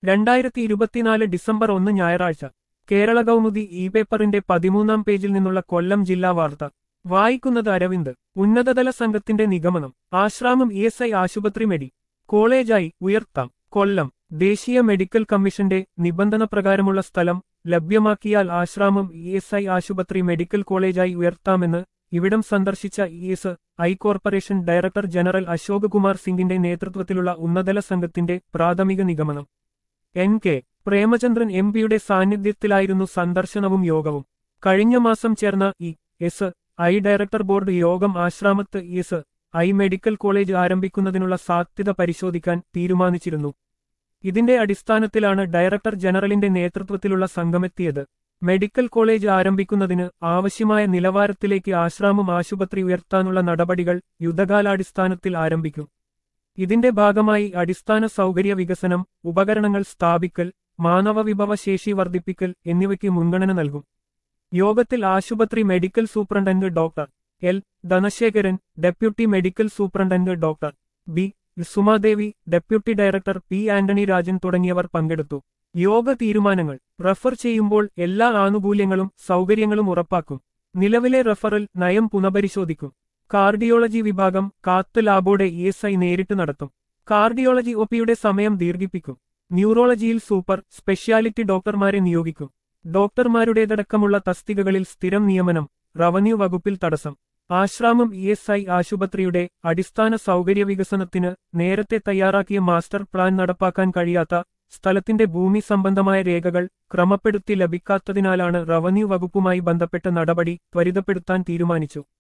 രണ്ടായിരത്തി ഇരുപത്തിനാല് ഡിസംബർ ഒന്ന് ഞായറാഴ്ച കേരള കൗമുദി ഇ പേപ്പറിന്റെ പതിമൂന്നാം പേജിൽ നിന്നുള്ള കൊല്ലം ജില്ലാ വാർത്ത വായിക്കുന്നത് അരവിന്ദ് ഉന്നതതല സംഘത്തിന്റെ നിഗമനം ആശ്രാമം ഇ എസ് ഐ ആശുപത്രി മെഡി കോളേജായി ഉയർത്താം കൊല്ലം ദേശീയ മെഡിക്കൽ കമ്മീഷന്റെ നിബന്ധന പ്രകാരമുള്ള സ്ഥലം ലഭ്യമാക്കിയാൽ ആശ്രാമം ഇ എസ് ഐ ആശുപത്രി മെഡിക്കൽ കോളേജായി ഉയർത്താമെന്ന് ഇവിടം സന്ദർശിച്ച E S I corporation director general Ashok Kumar സിംഗിന്റെ നേതൃത്വത്തിലുള്ള ഉന്നതതല സംഘത്തിന്റെ പ്രാഥമിക നിഗമനം എൻ കെ പ്രേമചന്ദ്രൻ എം പിയുടെ സാന്നിധ്യത്തിലായിരുന്നു സന്ദർശനവും യോഗവും കഴിഞ്ഞ മാസം ചേർന്ന E S I director board യോഗം ആശ്രാമത്ത് E S I medical college ആരംഭിക്കുന്നതിനുള്ള സാധ്യത പരിശോധിക്കാൻ തീരുമാനിച്ചിരുന്നു ഇതിന്റെ അടിസ്ഥാനത്തിലാണ് ഡയറക്ടർ ജനറലിന്റെ നേതൃത്വത്തിലുള്ള സംഘമെത്തിയത് മെഡിക്കൽ കോളേജ് ആരംഭിക്കുന്നതിന് ആവശ്യമായ നിലവാരത്തിലേക്ക് ആശ്രാമം ആശുപത്രി ഉയർത്താനുള്ള നടപടികൾ യുദ്ധകാലാടിസ്ഥാനത്തിൽ ആരംഭിക്കും ഇതിന്റെ ഭാഗമായി അടിസ്ഥാന സൗകര്യ വികസനം ഉപകരണങ്ങൾ സ്ഥാപിക്കൽ മാനവവിഭവ ശേഷി വർദ്ധിപ്പിക്കൽ എന്നിവയ്ക്ക് മുൻഗണന നൽകും യോഗത്തിൽ ആശുപത്രി medical superintendent doctor L Dhanasekharan deputy medical superintendent doctor B Sumadevi deputy director P Antony Rajan തുടങ്ങിയവർ പങ്കെടുത്തു യോഗ തീരുമാനങ്ങൾ റഫർ ചെയ്യുമ്പോൾ എല്ലാ ആനുകൂല്യങ്ങളും സൗകര്യങ്ങളും ഉറപ്പാക്കും നിലവിലെ റഫറൽ നയം പുനഃപരിശോധിക്കും കാർഡിയോളജി വിഭാഗം കാത്ത് ലാബോടെ ഇ എസ് ഐ നേരിട്ട് നടത്തും കാർഡിയോളജി ഒപിയുടെ സമയം ദീർഘിപ്പിക്കും ന്യൂറോളജിയിൽ സൂപ്പർ സ്പെഷ്യാലിറ്റി ഡോക്ടർമാരെ നിയോഗിക്കും ഡോക്ടർമാരുടേതടക്കമുള്ള തസ്തികകളിൽ സ്ഥിരം നിയമനം റവന്യൂ വകുപ്പിൽ തടസ്സം ആശ്രാമം ഇ എസ് ഐ ആശുപത്രിയുടെ അടിസ്ഥാന സൗകര്യ വികസനത്തിന് നേരത്തെ തയ്യാറാക്കിയ മാസ്റ്റർ പ്ലാൻ നടപ്പാക്കാൻ കഴിയാത്ത സ്ഥലത്തിന്റെ ഭൂമി സംബന്ധമായ രേഖകൾ ക്രമപ്പെടുത്തി ലഭിക്കാത്തതിനാലാണ് റവന്യൂ വകുപ്പുമായി ബന്ധപ്പെട്ട നടപടി ത്വരിതപ്പെടുത്താൻ തീരുമാനിച്ചു